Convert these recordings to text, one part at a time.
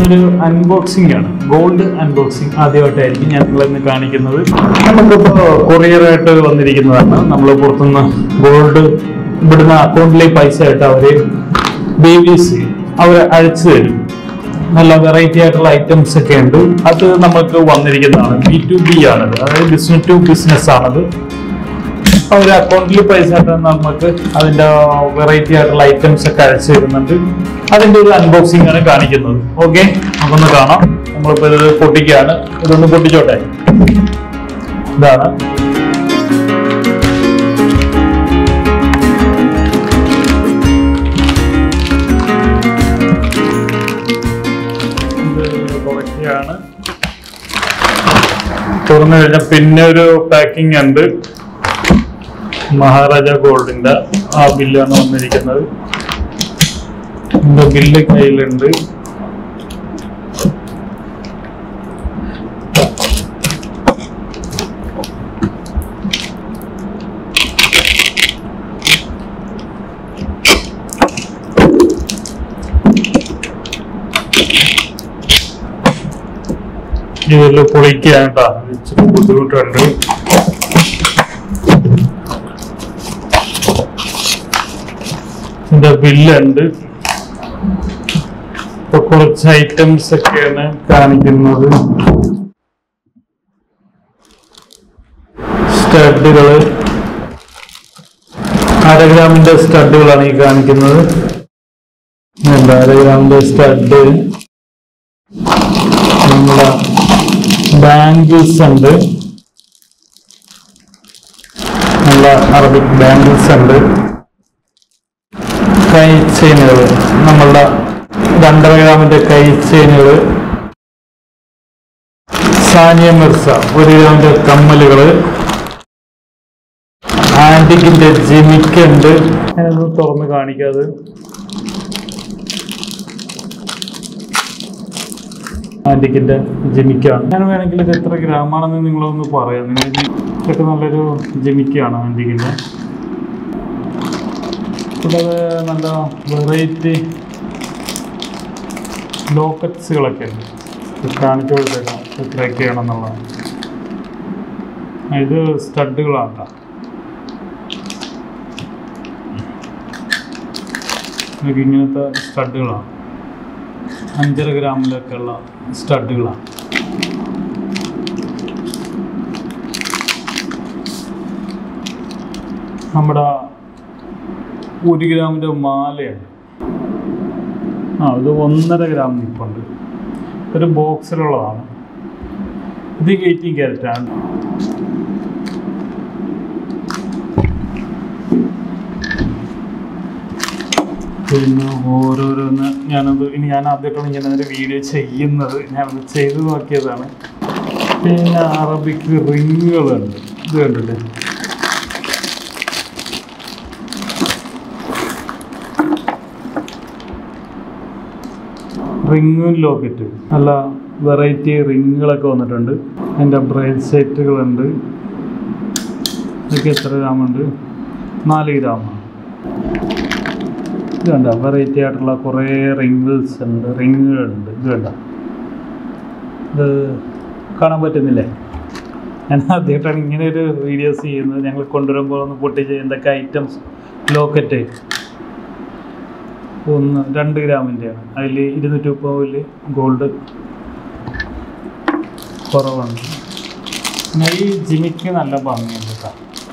ഒരു അൺബോക്സിംഗ് ആണ് gold unboxing ആദ്യമായിട്ടായിരിക്കും ഞാൻ നിങ്ങളിന്ന് കാണിക്കുന്നത് നമുക്കിപ്പോൾ കൊറിയറായിട്ട് വന്നിരിക്കുന്നതാണ് നമ്മൾ പുറത്തുനിന്ന് ഗോൾഡ് ഇവിടുന്ന് അക്കൗണ്ടിലേക്ക് പൈസ ആയിട്ട് അവര് ബി വി സി അവർ അയച്ചു തരും നല്ല വെറൈറ്റി ആയിട്ടുള്ള ഐറ്റംസ് ഒക്കെ ഉണ്ട് അത് നമുക്ക് വന്നിരിക്കുന്നതാണ് ബി ടു ബി ആണത് അതായത് ബിസിനസ് ടു ബിസിനസ് ആണത് ഒരു അക്കൗണ്ടിൽ പൈസ ഇട്ടാൽ നമുക്ക് അതിന്റെ വെറൈറ്റി ആയിട്ടുള്ള ഐറ്റംസ് ഒക്കെ അയച്ചു തരുന്നുണ്ട് അതിന്റെ ഒരു അൺബോക്സിംഗ് ആണ് കാണിക്കുന്നത് ഓക്കെ നമുക്കൊന്ന് കാണാം നമ്മളിപ്പോ ഇത് പൊട്ടിക്കുകയാണ് ഇതൊന്ന് പൊട്ടിച്ചോട്ടെ ഇതാണ് ഇത് കുറയ്ക്കുകയാണ് തുറന്നു കഴിഞ്ഞാൽ പിന്നെ ഒരു പാക്കിംഗ് ഉണ്ട് മഹാരാജ ഗോൾഡിന്റെ ആ ബില്ലാണ് വന്നിരിക്കുന്നത് ഇതിന്റെ ബില്ല് കയ്യിലുണ്ട് ഇതിൽ പൊളിക്കാൻ കേട്ടോ ഇച്ചിരി ബുദ്ധിമുട്ടുണ്ട് ഇതിന്റെ ബില്ലുണ്ട് ഇപ്പൊ കുറച്ച് ഐറ്റംസ് ഒക്കെയാണ് കാണിക്കുന്നത് സ്റ്റഡുകള് അരഗ്രാമിന്റെ സ്റ്റഡുകളാണ് ഈ കാണിക്കുന്നത് ഇതുണ്ട് അരഗ്രാമിന്റെ സ്റ്റഡ് നമ്മുടെ ബാംഗിൾസ് ഉണ്ട് നല്ല അറബിക് ബാംഗിൾസ് ഉണ്ട് കൈ ചെയിനുകൾ നമ്മളുടെ രണ്ടര ഗ്രാമിന്റെ കൈ ചെയിനുകൾ സാനിയ മിർസ ഒരു ഗ്രാമിന്റെ കമ്മലുകൾ ആന്റിക്കിന്റെ ജിമിക്ക് ഉണ്ട് ഞാനത് തുറന്ന് കാണിക്കാതെ ആന്റിക്കിന്റെ ജിമിക്കാണ് ഞാൻ വേണമെങ്കിൽ ഇത് എത്ര ഗ്രാമാണെന്ന് നിങ്ങളൊന്ന് പറയാം നിങ്ങൾ ഇതൊക്കെ നല്ലൊരു ജിമിക്കാണ് ആന്റിക്കിന്റെ കൂടാതെ നല്ല വെറൈറ്റി ലോക്കറ്റ്സുകളൊക്കെ ഉണ്ട് ഇത് കാണിച്ചു കൊടുത്തേക്കാം എത്രയൊക്കെയാണെന്നുള്ളത് ഇത് സ്റ്റഡുകളാണ് കേട്ടോ ഇതൊക്കെ ഇങ്ങനത്തെ സ്റ്റഡുകളാണ് അഞ്ചര ഗ്രാമിലൊക്കെ ഉള്ള സ്റ്റഡുകളാണ് നമ്മുടെ ഒരു ഗ്രാമിൻ്റെ മാലയാണ് ആ ഇത് ഒന്നര ഗ്രാം നിൽപ്പുണ്ട് ഒരു ബോക്സിലുള്ളതാണ് ഇത് എയ്റ്റീൻ ക്യാരറ്റാണ് പിന്നെ ഓരോരോന്ന് ഞാനത് ഇനി ഞാൻ ആദ്യമായിട്ടാണ് ഇങ്ങനെ ഒരു വീഡിയോ ചെയ്യുന്നത് ഞാനത് ചെയ്ത് നോക്കിയതാണ് പിന്നെ അറബിക് റിങ്ങുകളുണ്ട് ഇത് കണ്ടില്ലേ റിങ്ങും ലോക്കറ്റ് നല്ല വെറൈറ്റി റിങ്ങുകളൊക്കെ വന്നിട്ടുണ്ട് അതിൻ്റെ ബ്രേസ്ലെറ്റുകളുണ്ട് ഇതൊക്കെ എത്ര ഗ്രാമുണ്ട് നാല് ഗ്രാമാണ് ഇത് കണ്ട വെറൈറ്റി ആയിട്ടുള്ള കുറേ റിംഗിൾസ് ഉണ്ട് റിങ്ങുകളുണ്ട് ഇത് കണ്ട ഇത് കാണാൻ പറ്റുന്നില്ലേ ഞാൻ ആദ്യമായിട്ടാണ് ഇങ്ങനെ ഒരു വീഡിയോസ് ചെയ്യുന്നത് ഞങ്ങൾ കൊണ്ടുവരുമ്പോൾ ഒന്ന് പൊട്ടിച്ച് എന്തൊക്കെ ഐറ്റംസ് ലോക്കറ്റ് ഒന്ന് രണ്ട് ഗ്രാമിൻ്റെയാണ് അതിൽ ഇരുന്നൂറ്റി മുപ്പതിൽ ഗോൾഡ് കുറവാണ് പിന്നെ ഈ ജിമിക്ക് നല്ല ഭംഗിയുണ്ട് കേട്ടോ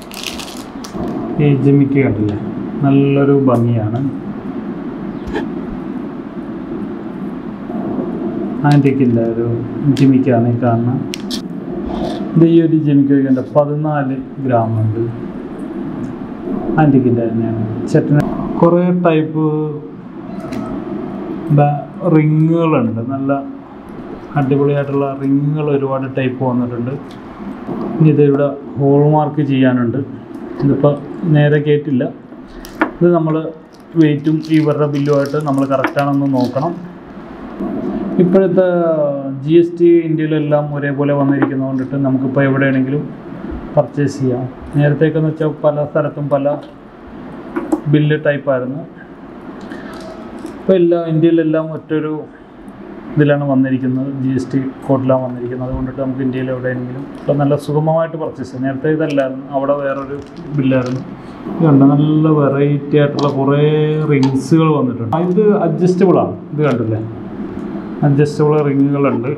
ഈ ജിമിക്ക് കണ്ടില്ലേ നല്ലൊരു ഭംഗിയാണ് ആൻറ്റിക്കിൻ്റെ ഒരു ജിമിക്കാണ് ഈ കാണുന്നത് ഇത് ഈ ഒരു ജിമിക്ക് വയ്ക്കേണ്ട പതിനാല് ഗ്രാം ഉണ്ട് ആൻറ്റിക്കിൻ്റെ തന്നെയാണ് ചെട്ടിന് കുറേ ടൈപ്പ് റിങ്ങുകളുണ്ട് നല്ല അടിപൊളിയായിട്ടുള്ള റിങ്ങുകൾ ഒരുപാട് ടൈപ്പ് വന്നിട്ടുണ്ട് ഇനി ഇത് ഇവിടെ ഹോൾ മാർക്ക് ചെയ്യാനുണ്ട് ഇതിപ്പോൾ നേരെ കയറ്റില്ല ഇത് നമ്മൾ വെയിറ്റും ഇവരുടെ ബില്ലുമായിട്ട് നമ്മൾ കറക്റ്റാണെന്ന് നോക്കണം ഇപ്പോഴത്തെ ജി എസ് ടി ഇന്ത്യയിലെല്ലാം ഒരേപോലെ വന്നിരിക്കുന്നത് കൊണ്ടിട്ട് നമുക്കിപ്പോൾ എവിടെയാണെങ്കിലും പർച്ചേസ് ചെയ്യാം നേരത്തേക്കെന്ന് വെച്ചാൽ പല സ്ഥലത്തും പല ബില്ല് ടൈപ്പായിരുന്നു ഇപ്പോൾ എല്ലാം ഇന്ത്യയിലെല്ലാം ഒറ്റൊരു ഇതിലാണ് വന്നിരിക്കുന്നത് ജി എസ് ടി കോഡിലാണ് വന്നിരിക്കുന്നത് അതുകൊണ്ടിട്ട് നമുക്ക് ഇന്ത്യയിൽ എവിടെയെങ്കിലും ഇപ്പം നല്ല സുഗമമായിട്ട് പർച്ചേസ് ചെയ്യാം നേരത്തെ ഇതല്ലായിരുന്നു അവിടെ വേറൊരു ബില്ലായിരുന്നു ഇതുണ്ട് നല്ല വെറൈറ്റി ആയിട്ടുള്ള കുറേ റിങ്സുകൾ വന്നിട്ടുണ്ട് ആ, ഇത് അഡ്ജസ്റ്റബിൾ ആണ് ഇത് കണ്ടില്ലേ അഡ്ജസ്റ്റബിൾ റിങ്ങുകളുണ്ട്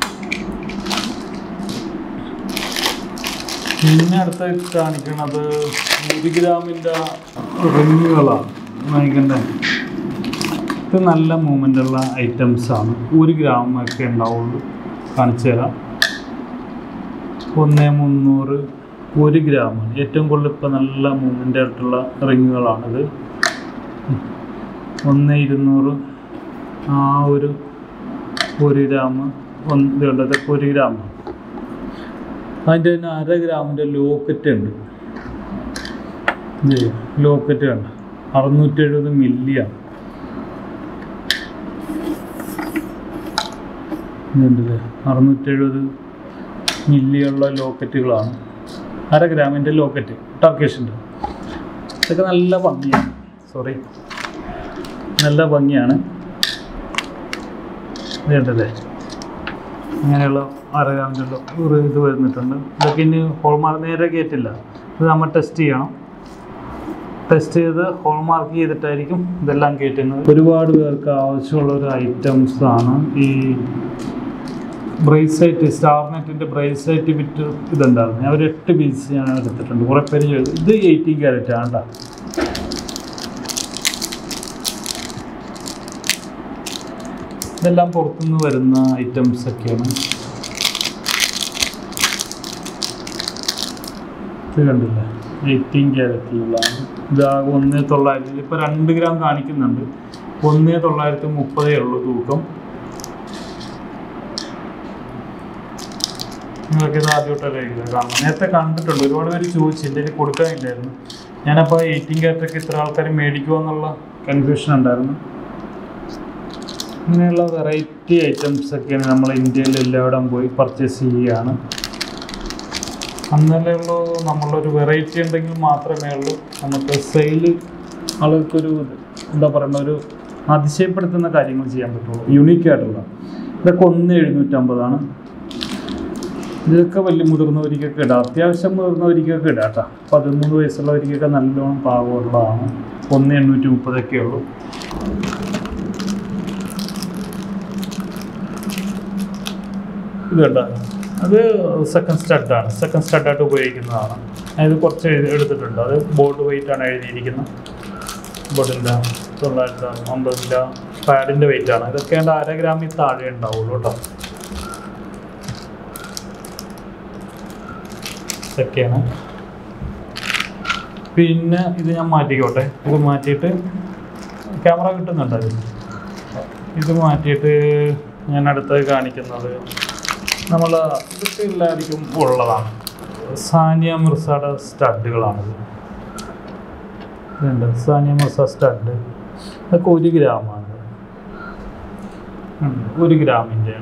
പിന്നെ അടുത്ത കാണിക്കുന്നത് ഒരു ഗ്രാമിൻ്റെ റിങ്ങുകളാണ് വാങ്ങിക്കണ്ടേ ഇത് നല്ല മൂവ്മെൻ്റ് ഉള്ള ഐറ്റംസ് ആണ് ഒരു ഗ്രാം ഒക്കെ ഉണ്ടാവുള്ളൂ കാണിച്ചു തരാം ഒന്ന് മുന്നൂറ് ഒരു ഗ്രാമാണ് ഏറ്റവും കൂടുതൽ ഇപ്പോൾ നല്ല മൂവ്മെൻ്റ് ആയിട്ടുള്ള റിങ്ങുകളാണിത് ഒന്ന് ഇരുന്നൂറ് ആ ഒരു ഒരു ഗ്രാം ഒന്ന് ഇത് കണ്ടോ ഇതൊക്കെ ഒരു ഗ്രാമാണ് അതിൻ്റെ തന്നെ അര ഗ്രാമിൻ്റെ ലോക്കറ്റ് ഉണ്ട് ഇത് ലോക്കറ്റ് കണ്ട അറുന്നൂറ്റി എഴുപത് മില്ലിയാണ് ഇതുണ്ടല്ലേ അറുന്നൂറ്റി എഴുപത് മില്ലിയുള്ള ലോക്കറ്റുകളാണ് അര ഗ്രാമിൻ്റെ ലോക്കറ്റ് ടർക്കിഷിൻ്റെ ഇതൊക്കെ നല്ല ഭംഗിയാണ് സോറി നല്ല ഭംഗിയാണ് ഇത് കണ്ടല്ലേ അങ്ങനെയുള്ള അര ഗ്രാമിൻ്റെ ഒരു ഇത് വരുന്നിട്ടുണ്ട് ഇതൊക്കെ ഇനി ഹോൾമാർക്ക് നേരെ കയറ്റില്ല ഇത് നമ്മൾ ടെസ്റ്റ് ചെയ്യണം ടെസ്റ്റ് ചെയ്ത് ഹോൾമാർക്ക് ചെയ്തിട്ടായിരിക്കും ഇതെല്ലാം കയറ്റുന്നത് ഒരുപാട് പേർക്ക് ആവശ്യമുള്ള ഒരു ഐറ്റംസ് ആണ് ഈ ബ്രേസ്ലൈറ്റ് സ്റ്റാർനെറ്റിൻ്റെ ബ്രേസ്ലൈറ്റ് വിറ്റ് ഇതുണ്ടായിരുന്നു ഞാൻ ഒരു എട്ട് പീസ് ഞാൻ എടുത്തിട്ടുണ്ട് കുറേ പേര് ചെയ്തു ഇത് എയ്റ്റീൻ ക്യാരറ്റ് ആണ് കേട്ടോ ഇതെല്ലാം പുറത്തുനിന്ന് വരുന്ന ഐറ്റംസ് ഒക്കെയാണ് ഇത് കണ്ടില്ലേ എയ്റ്റീൻ ക്യാരറ്റിലുള്ളതാണ് ഇതാകെ ഒന്ന് തൊള്ളായിരത്തി ഇപ്പോൾ രണ്ട് ഗ്രാം കാണിക്കുന്നുണ്ട് ഒന്ന് തൊള്ളായിരത്തി മുപ്പതേ ഉള്ളൂ തൂക്കം നിങ്ങൾക്ക് ഇത് ആദ്യമായിട്ടല്ലേ ഇത് കാണുന്നത് നേരത്തെ കണ്ടിട്ടുണ്ട് ഒരുപാട് പേര് ചോദിച്ചു എൻ്റെ കയ്യിൽ കൊടുക്കാനില്ലായിരുന്നു ഞാനപ്പോൾ എയ്റ്റീൻ ക്യാരറ്റൊക്കെ ഇത്ര ആൾക്കാർ മേടിക്കുമോ എന്നുള്ള കൺഫ്യൂഷൻ ഉണ്ടായിരുന്നു ഇങ്ങനെയുള്ള വെറൈറ്റി ഐറ്റംസ് ഒക്കെയാണ് നമ്മൾ ഇന്ത്യയിൽ എല്ലായിടം പോയി പർച്ചേസ് ചെയ്യുകയാണ് അന്നല്ലേ ഉള്ളൂ നമ്മളൊരു വെറൈറ്റി ഉണ്ടെങ്കിൽ മാത്രമേ ഉള്ളൂ നമുക്ക് സെയിൽ ആളുകൾക്കൊരു എന്താ പറയുക ഒരു അതിശയപ്പെടുത്തുന്ന കാര്യങ്ങൾ ചെയ്യാൻ പറ്റുള്ളൂ യുണീക്ക് ആയിട്ടുള്ള ഇതൊക്കെ ഒന്ന് എഴുന്നൂറ്റമ്പതാണ് ഇതൊക്കെ വലിയ മുതിർന്നവർക്കൊക്കെ ഇടാം അത്യാവശ്യം മുതിർന്നവർക്കൊക്കെ ഇടാം കേട്ടോ പതിമൂന്ന് വയസ്സുള്ളവർക്കൊക്കെ നല്ലോണം പാകമുള്ളതാണ് ഒന്ന് എണ്ണൂറ്റി മുപ്പതൊക്കെ ഉള്ളൂ ഇത് കണ്ടോ അത് സെക്കൻഡ് സ്റ്റഡാണ് സെക്കൻഡ് സ്റ്റഡായിട്ട് ഉപയോഗിക്കുന്നതാണ് അത് കുറച്ച് എഴുതി എടുത്തിട്ടുണ്ട് അത് ബോർഡ് വെയിറ്റ് ആണ് എഴുതിയിരിക്കുന്നത് ബോർഡിൻ്റെ തൊള്ളായിരത്തി അമ്പതിൻ്റെ പാഡിൻ്റെ വെയിറ്റ് ആണ് ഇതൊക്കെ ഉണ്ട് അര ഗ്രാമിൽ താഴെ ഉണ്ടാവുള്ളൂ കേട്ടോ ഇതൊക്കെയാണ് പിന്നെ ഇത് ഞാൻ മാറ്റിക്കോട്ടെ ഇത് മാറ്റിയിട്ട് ക്യാമറ കിട്ടുന്നുണ്ട് അതിൽ ഇത് മാറ്റിയിട്ട് ഞാൻ അടുത്തത് കാണിക്കുന്നത് നമ്മൾ ഇതൊക്കെ എല്ലാവർക്കും ഉള്ളതാണ് സാനിയ മിർസയുടെ സ്റ്റഡുകളാണിത് ഇതുണ്ട് സാനിയ മിർസ സ്റ്റഡ് ഇതൊക്കെ ഒരു ഗ്രാമാണ് ഉം, ഒരു ഗ്രാമിൻ്റെയാണ്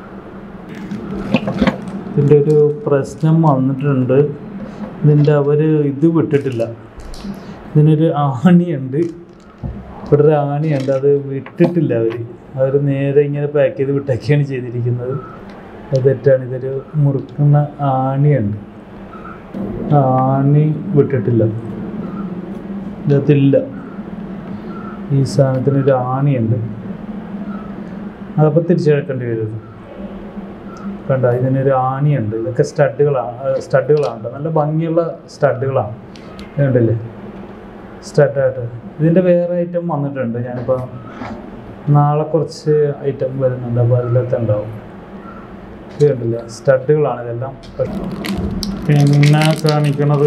ഇതിൻ്റെ ഒരു പ്രശ്നം വന്നിട്ടുണ്ട് ഇതിൻ്റെ അവർ ഇത് വിട്ടിട്ടില്ല ഇതിനൊരു ആണിയുണ്ട് ഇവിടെ ഒരു ആണിയുണ്ട് അത് വിട്ടിട്ടില്ല അവർ അവർ നേരെ ഇങ്ങനെ പാക്ക് ചെയ്ത് വിട്ടൊക്കെയാണ് ചെയ്തിരിക്കുന്നത് അത് തെറ്റാണ് ഇതൊരു മുറുക്കുന്ന ആണിയുണ്ട് ആ ആണി വിട്ടിട്ടില്ല ഇതില്ല ഈ സാധനത്തിന് ഒരു ആണിയുണ്ട് അതപ്പോൾ തിരിച്ചെടുക്കേണ്ടി വരും ഇത്. കണ്ട ഇതിനൊരു ആണിയുണ്ട് ഇതൊക്കെ സ്റ്റഡുകളാണ് സ്റ്റഡുകളാണ് കേട്ടോ. നല്ല ഭംഗിയുള്ള സ്റ്റഡുകളാണ് ഇത് കണ്ടില്ലേ സ്റ്റഡായിട്ട് ഇതിൻ്റെ വേറെ ഐറ്റം വന്നിട്ടുണ്ട് ഞാനിപ്പോൾ നാളെ കുറച്ച് ഐറ്റം വരുന്നുണ്ട് അപ്പോൾ അതിലത്തെ ഉണ്ടാവും ഇത് കണ്ടില്ല സ്റ്റഡുകളാണ് ഇതെല്ലാം പിന്നെ കാണിക്കണത്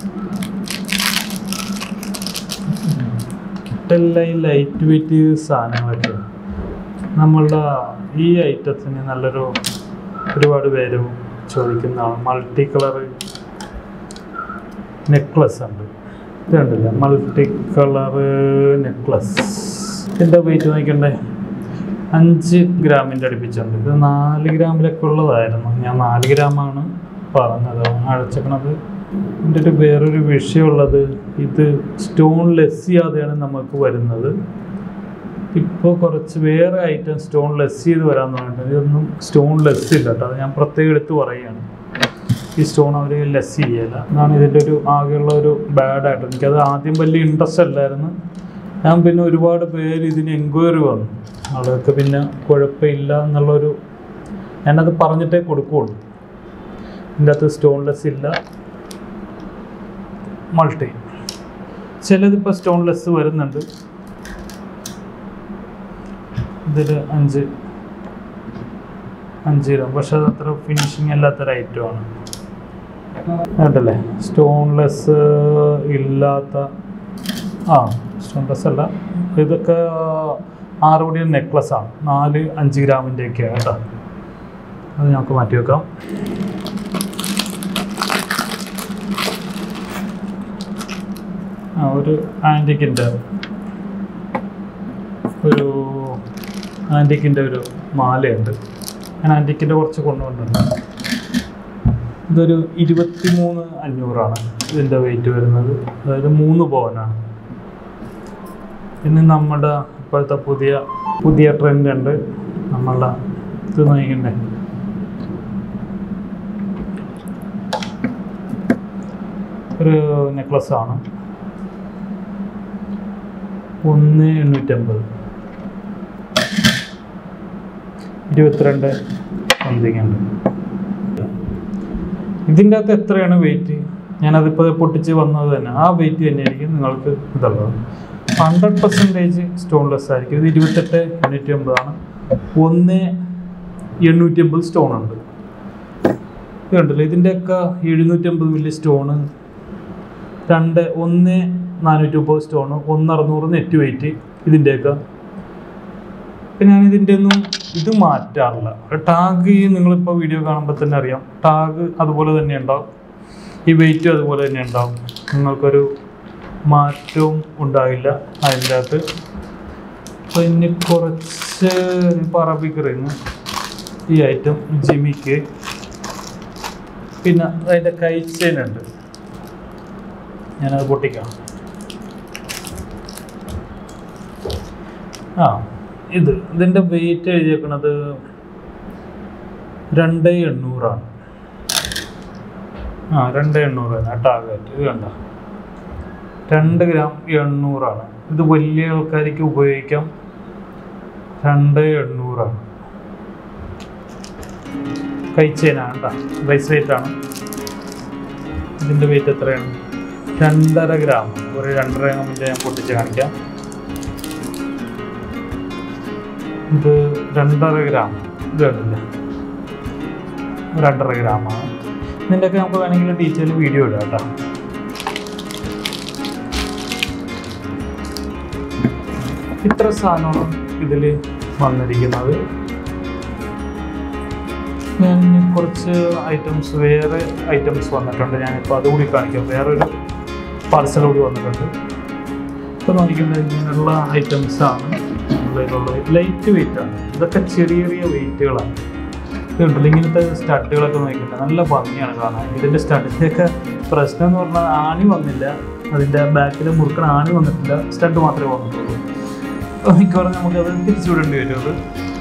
ഇതെല്ലാം ഈ ലൈറ്റ് വെയിറ്റ് സാധനങ്ങളൊക്കെ നമ്മളുടെ ഈ ഐറ്റത്തിന് നല്ലൊരു ഒരുപാട് പേര് ചോദിക്കുന്നതാണ് മൾട്ടി കളർ നെക്ലസ് ഉണ്ട് ഇത് കണ്ടില്ല മൾട്ടി കളർ നെക്ലസ് ഇതിൻ്റെ വെയിറ്റ് നോക്കണ്ടേ അഞ്ച് ഗ്രാമിൻ്റെ അടുപ്പിച്ചുണ്ട് ഇത് നാല് ഗ്രാമിലൊക്കെ ഉള്ളതായിരുന്നു ഞാൻ നാല് ഗ്രാമാണ് പറഞ്ഞത് അടച്ചേക്കണത് ഇതിൻ്റെ ഒരു വേറൊരു വിഷയമുള്ളത് ഇത് സ്റ്റോൺ ലെസ് ചെയ്യാതെയാണ് നമുക്ക് വരുന്നത് ഇപ്പോൾ കുറച്ച് വേറെ ഐറ്റം സ്റ്റോൺ ലെസ് ചെയ്ത് വരാൻ തുടങ്ങിയിട്ടുണ്ട് ഇതൊന്നും സ്റ്റോൺ ലെസ് ഇല്ല കേട്ടോ അത് ഞാൻ പ്രത്യേകം എടുത്ത് പറയുകയാണ് ഈ സ്റ്റോൺ അവർ ലെസ് ചെയ്യല അതാണ് ഇതിൻ്റെ ഒരു ആകെയുള്ള ഒരു ബാഡായിട്ട് എനിക്കത് ആദ്യം വലിയ ഇൻട്രസ്റ്റ് അല്ലായിരുന്നു ഞാൻ പിന്നെ ഒരുപാട് പേര് ഇതിന് എൻക്വയറി വന്നു ആളുകൾക്ക് പിന്നെ കുഴപ്പമില്ല എന്നുള്ളൊരു ഞാനത് പറഞ്ഞിട്ടേ കൊടുക്കുകയുള്ളൂ ഇതിൻ്റെ അകത്ത് സ്റ്റോൺലെസ് ഇല്ല മൾട്ടി ചിലതിപ്പോൾ സ്റ്റോൺലെസ് വരുന്നുണ്ട് ഇതിൽ അഞ്ച് അഞ്ച് ഗ്രാം പക്ഷെ അത് അത്ര ഫിനിഷിങ് അല്ലാത്തൊരു ഐറ്റമാണ് കേട്ടല്ലേ സ്റ്റോൺലെസ് ഇല്ലാത്ത ആ സ്റ്റോൺലെസ് അല്ല ഇതൊക്കെ ആറ് മണി നെക്ലസ് ആണ് നാല് അഞ്ച് ഗ്രാമിൻ്റെയൊക്കെയാണ് കേട്ടോ അത് നമുക്ക് മാറ്റി വെക്കാം ആ ഒരു ആൻറ്റിക്കിൻ്റെ ഒരു ആൻറ്റിക്കിൻ്റെ ഒരു മാലയുണ്ട് ഞാൻ ആൻറ്റിക്കിൻ്റെ കുറച്ച് കൊണ്ടുവന്നിട്ടുണ്ട് ഇതൊരു ഇരുപത്തി മൂന്ന് അഞ്ഞൂറാണ് ഇതിൻ്റെ വെയിറ്റ് വരുന്നത് അതായത് മൂന്ന് പവനാണ് പിന്നെ നമ്മുടെ ഇപ്പോഴത്തെ പുതിയ പുതിയ ട്രെൻഡ് ഉണ്ട് നമ്മളുടെ ഇത് നയിക്കണ്ടേ ഒരു നെക്ലസ് ആണ് ഒന്ന് എണ്ണൂറ്റമ്പത് ഇരുപത്തിരണ്ട് സംതിങ് ഉണ്ട് ഇതിൻ്റെ അകത്ത് എത്രയാണ് വെയിറ്റ് ഞാനതിപ്പോൾ പൊട്ടിച്ച് വന്നത് തന്നെ ആ വെയിറ്റ് തന്നെയായിരിക്കും നിങ്ങൾക്ക് ഇതുള്ളത് ഹൺഡ്രഡ് പെർസെൻറ്റേജ് സ്റ്റോൺലെസ് ആയിരിക്കും ഇത് ഇരുപത്തെട്ട് എണ്ണൂറ്റി അമ്പതാണ് ഒന്ന് എണ്ണൂറ്റി അമ്പത് സ്റ്റോൺ ഉണ്ട് ഇത് കണ്ടല്ലോ ഇതിൻ്റെയൊക്കെ എഴുന്നൂറ്റമ്പത് മില്ലി സ്റ്റോണ് രണ്ട് ഒന്ന് നാനൂറ്റി മുപ്പത് സ്റ്റോണ് ഒന്ന് അറുന്നൂറ് നെറ്റ് വെയിറ്റ് ഇതിൻ്റെയൊക്കെ ഇപ്പം ഞാൻ ഇതിൻ്റെ ഒന്നും ഇത് മാറ്റാറില്ല ടാഗ് നിങ്ങളിപ്പോൾ വീഡിയോ കാണുമ്പോൾ തന്നെ അറിയാം ടാഗ് അതുപോലെ തന്നെ ഉണ്ടാവും ഈ വെയിറ്റും അതുപോലെ തന്നെ ഉണ്ടാവും നിങ്ങൾക്കൊരു മാറ്റവും ഉണ്ടാവില്ല അതിൻ്റെ അകത്ത് അപ്പോൾ ഇനി കുറച്ച് ഇപ്പോൾ അറബിക് റിങ് ഈ ഐറ്റം ജിമിക്ക് പിന്നെ അതിൻ്റെ കൈച്ചേനുണ്ട് ഞാനത് പൊട്ടിക്കാം ആ ഇത് ഇതിൻ്റെ വെയിറ്റ് എഴുതിയേക്കണത് രണ്ട് എണ്ണൂറാണ് ആ രണ്ട് എണ്ണൂറ് തന്നെ ടാർഗറ്റ് ഇത് കണ്ട രണ്ട് ഗ്രാം എണ്ണൂറാണ് ഇത് വലിയ ആൾക്കാർക്ക് ഉപയോഗിക്കാം രണ്ട് എണ്ണൂറാണ് കൈച്ചേനാണ് കേട്ടോ ബ്രേസ്ലെറ്റ് ആണ് ഇതിൻ്റെ വെയിറ്റ് എത്രയാണ് രണ്ടര ഗ്രാം ഒരു രണ്ടര ഗ്രാമിൻ്റെ ഞാൻ പൊട്ടിച്ച് കാണിക്കാം ഇത് രണ്ടര ഗ്രാം ഇത് കണ്ടില്ല രണ്ടര ഗ്രാമാണ് ഇതിൻ്റെയൊക്കെ നമുക്ക് വേണമെങ്കിൽ ഡീറ്റെയിൽ വീഡിയോ ഇടാം കേട്ടോ ഇത്ര സാധനമാണ് ഇതിൽ വന്നിരിക്കുന്നത് ഞാൻ ഇനി കുറച്ച് ഐറ്റംസ് വേറെ ഐറ്റംസ് വന്നിട്ടുണ്ട് ഞാനിപ്പോൾ അതുകൂടി കാണിക്കാം വേറൊരു പാർസൽ കൂടി വന്നിട്ടുണ്ട് ഇപ്പോൾ നോക്കിക്കുന്നത് ഇങ്ങനെയുള്ള ഐറ്റംസാണ് നമ്മളുള്ളത് ലൈറ്റ് വെയിറ്റ് ആണ് ഇതൊക്കെ ചെറിയ ചെറിയ വെയിറ്റുകളാണ് ഇതുണ്ടല്ലോ ഇങ്ങനത്തെ സ്റ്റഡുകളൊക്കെ നോക്കിയിട്ട് നല്ല ഭംഗിയാണ് കാണാൻ ഇതിൻ്റെ സ്റ്റഡിൻ്റെയൊക്കെ പ്രശ്നം എന്ന് പറഞ്ഞാൽ ആണി വന്നില്ല അതിൻ്റെ ബാക്കിൽ മുറുക്കണ ആണി വന്നിട്ടില്ല സ്റ്റഡ് മാത്രമേ വന്നിട്ടുള്ളൂ അപ്പോൾ മിക്കവാറും നമുക്കത് തിരിച്ചു വിടേണ്ടി വരും അത്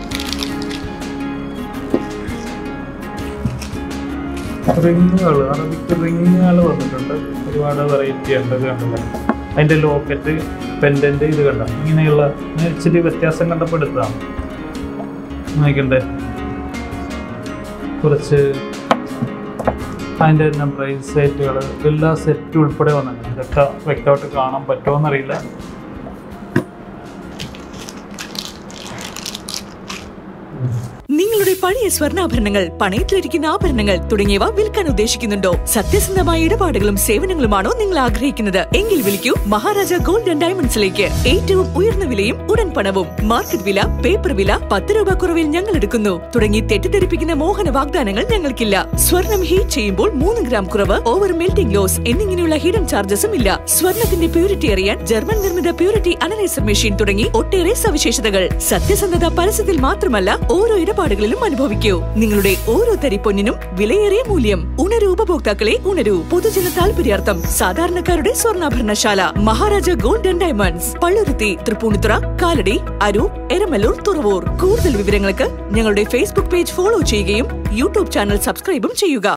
റിങ്ങുകൾ അറബിക്ക് റിങ്ങുകൾ വന്നിട്ടുണ്ട് ഒരുപാട് വെറൈറ്റി ഉണ്ട് ഇത് കണ്ടില്ല അതിൻ്റെ ലോക്കറ്റ് പെൻഡൻറ്റ് ഇത് കണ്ട ഇങ്ങനെയുള്ള ഞാൻ ഇച്ചിരി വ്യത്യാസം കണ്ടപ്പോൾ എടുത്തതാണ് നോക്കണ്ടേ കുറച്ച് അതിൻ്റെ തന്നെ പ്രൈസ് സെറ്റുകൾ എല്ലാ സെറ്റും ഉൾപ്പെടെ വന്നിട്ടുണ്ട് ഇതൊക്കെ വ്യക്തമായിട്ട് കാണാൻ പറ്റുമോ എന്നറിയില്ല നിങ്ങളുടെ പഴയ സ്വർണ്ണാഭരണങ്ങൾ പണയത്തിലിരിക്കുന്ന ആഭരണങ്ങൾ തുടങ്ങിയവ വിൽക്കാൻ ഉദ്ദേശിക്കുന്നുണ്ടോ സത്യസന്ധമായ ഇടപാടുകളും സേവനങ്ങളുമാണോ നിങ്ങൾ ആഗ്രഹിക്കുന്നത് എങ്കിൽ വിളിക്കൂ മഹാരാജ ഗോൾഡ് ആൻഡ് ഡയമണ്ട്സിലേക്ക് ഏറ്റവും ഉയർന്ന വിലയും ഉടൻ പണവും മാർക്കറ്റ് വില പേപ്പർ വില പത്ത് രൂപ കുറവിൽ ഞങ്ങൾ എടുക്കുന്നു തുടങ്ങി തെറ്റിദ്ധരിപ്പിക്കുന്ന മോഹന വാഗ്ദാനങ്ങൾ ഞങ്ങൾക്കില്ല സ്വർണം ഹീറ്റ് ചെയ്യുമ്പോൾ മൂന്ന് ഗ്രാം കുറവ് ഓവർ മെൽറ്റിംഗ് ലോസ് എന്നിങ്ങനെയുള്ള ഹിഡൻ ചാർജസും ഇല്ല സ്വർണത്തിന്റെ പ്യൂരിറ്റി അറിയാൻ ജർമ്മൻ നിർമ്മിത പ്യൂരിറ്റി അനലൈസർ മെഷീൻ തുടങ്ങി ഒട്ടേറെ സവിശേഷതകൾ സത്യസന്ധത പരസ്യത്തിൽ മാത്രമല്ല ഓരോ ഇടപാടുകളിലും അനുഭവിക്കൂ നിങ്ങളുടെ ഓരോ തരി പൊന്നിനും വിലയേറിയ മൂല്യം ഉണരൂ ഉപഭോക്താക്കളെ ഉണരൂ പൊതുജന താൽപര്യാർത്ഥം സാധാരണക്കാരുടെ സ്വർണ്ണാഭരണശാല Maharaja gold and diamonds Palluruthy Tripunithura Kalady Aroor Eramalloor Thuravoor കൂടുതൽ വിവരങ്ങൾക്ക് ഞങ്ങളുടെ ഫേസ്ബുക്ക് പേജ് ഫോളോ ചെയ്യുകയും യൂട്യൂബ് ചാനൽ സബ്സ്ക്രൈബും ചെയ്യുക